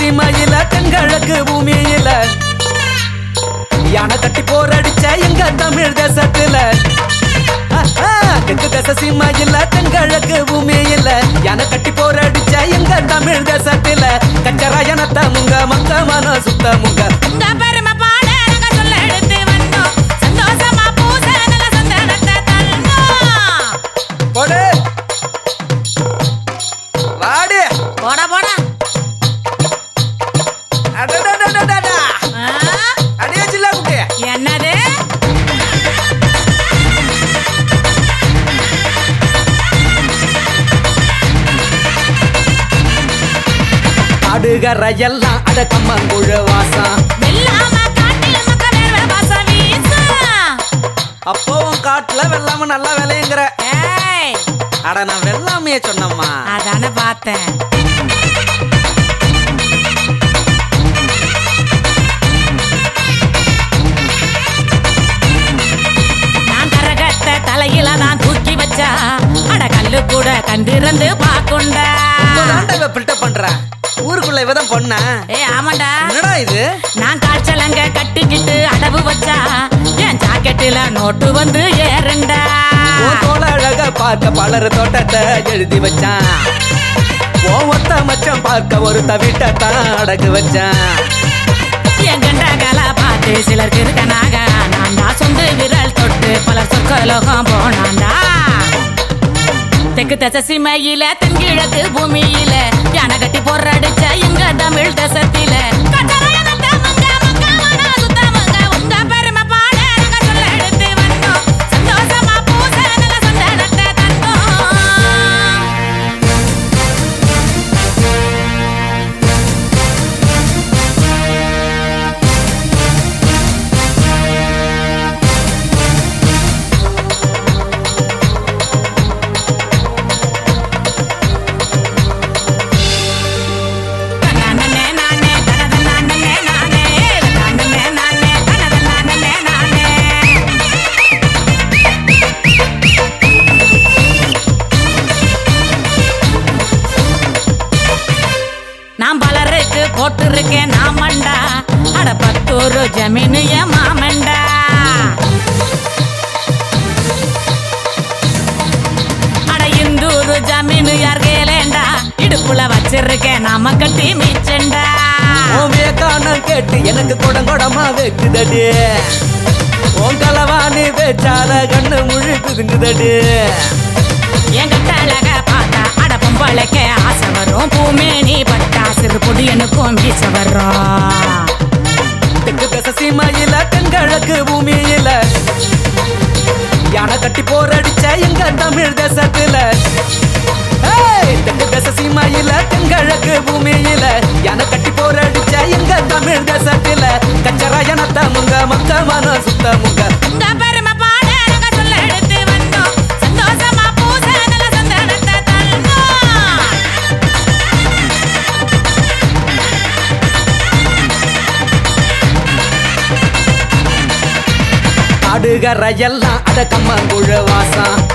சீமையில தென்கிழக்கு பூமியில யானை கட்டி போரடிச்ச எங்க தமிழ் தேசத்துல ஆஹா, தெற்கு தேச சீமையில தென்கிழக்கு பூமியில யானை கட்டி போரடிச்ச எங்க தமிழ் தேசத்துல கச்சராயனத்த முங்க மக்க மன சுத்த முங்க உங்க பெருமை பாட நாங்க சொல்ல எடுத்து வந்தோம் சந்தோஷமா பூச நல்ல சந்தனத்தை தந்தோம் போடு வாடு போடா போடா அடடடடடடா. ஆ, அடியே சில்லா குட்டி என்னது ஆடுகற எல்லாம் அட கம்மங்குழ வாசம் வெள்ளாம காட்டில் மக்க வேர்வை வாசம் வீசும். அப்பவும் காட்டுல வெள்ளாம நல்லா விளையுங்கிற ஏய் அட நான் வெள்ளாமையே சொன்னம்மா அதானே பார்த்தேன் நான் கரகத்தை தலையில தான் தூக்கி வச்சா அட கல்லு கூட கண்டிருந்து பாக்குண்டா தாண்டவ பில்டப் பண்ற ஊருக்குள்ள இவதான் பொண்ணா ஏ ஆமாண்டா என்னடா இது நான் காய்ச்சலங்க கட்டிக்கிட்டு அடவு வச்சா என் ஜாக்கெட்டில நோட்டு வந்து ஏறுண்டா உன் தோல அழக பார்க்க பலர் தோட்டத்தை எழுதி வச்சான் உன் ஒத்த மச்சம் பார்க்க ஒரு தவிட்டத்தான் அடகு வச்சான் என் கண்டகால பார்த்து சிலருக்கு இருக்கனாக நான் தான் சொந்து விரல் தொட்டு பலர் சொற்கலோகம் போனாண்டா தெற்கு தச சிமையில தென்கிழக்கு பூமியில யானை கட்டி போராடிச்ச எங்க தமிழ் தேசத்தில கட்டளையனத்த மங்க மங்க மன சுத்தமங்க உங்க பெருமை பாட நாங்க சொல்ல எடுத்து வந்தோம் சந்தோஷமா பூச நல்ல சந்தனத்தை தந்தோம் நானே நானே தனது நானே நானே நானே நானே தனது நானே நானே நான் பலருக்கு போட்டிருக்கேன் நாமண்டா அட பத்தூரு ஜமீனு என் மாமண்டா அட இந்தூரு ஜமீனு யார் கேளேண்டா இடுப்புல வச்சிருக்கேன் நாம கட்டி மீச்சண்டா உன் காணம் கேட்டு எனக்கு குடங்குடமா வைக்குதடி உன் கலவாணி பேச்சால கண்ணு முழுக்குதுங்குதடி என் கிட்ட அழக பார்த்தா அட பொம்பளைக்க ஆசை வரும் பூமேனி பட்டா சிறு பொடியனுக்கும் வீச வரும் தெற்கு தச சீமையில தென்கிழக்கு பூமியில யானை கட்டி போரடிச்ச எங்க தமிழ் தேசத்துல ஏய், தெற்கு தச சீமையில தென்கிழக்கு பூமியில யானை கட்டி போரடிச்ச எங்க தமிழ் தேசத்துல கச்சராயனத்த முங்க மக்க மன சுத்த முங்க உங்க பெருமை பாட நாங்க சொல்ல எடுத்து வந்தோம் சந்தோஷமா பூச நல்ல சந்தனத்தை தந்தோம் ஆடுகற எல்லாம் அட கம்மங்குழ வாசம்